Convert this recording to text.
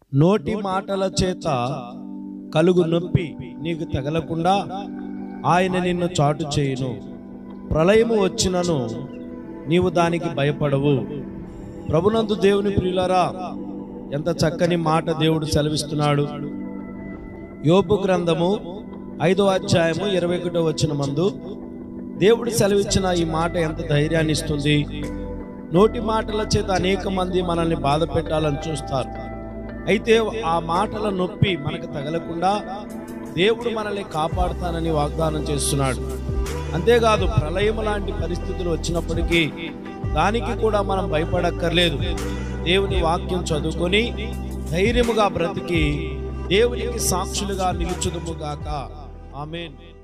నోటి మాటల చేత కలుగు నొప్పి నీకు తగలకుండా ఆయన నిన్ను చాటు చేయును ప్రళయము వచ్చినను నీవు దానికి భయపడవు ప్రభునందు దేవుని ప్రియులరా ఎంత చక్కని మాట దేవుడు సెలవిస్తున్నాడు యోబు గ్రంథము ఐదో అధ్యాయము ఇరవై ఒకటో వచ్చిన మందు దేవుడు సెలవిచ్చిన ఈ మాట ఎంత ధైర్యాన్ని ఇస్తుంది నోటి మాటల చేత అనేక మంది మనల్ని బాధ పెట్టాలని చూస్తారు అయితే ఆ మాటల నొప్పి మనకు తగలకుండా దేవుడు మనల్ని కాపాడుతానని వాగ్దానం చేస్తున్నాడు అంతేకాదు ప్రళయం లాంటి పరిస్థితులు వచ్చినప్పటికీ దానికి కూడా మనం భయపడక్కర్లేదు దేవుని వాక్యం చదువుకొని ధైర్యముగా బ్రతికి దేవునికి సాక్షులుగా నిలుచుదుముగాక ఆమెన్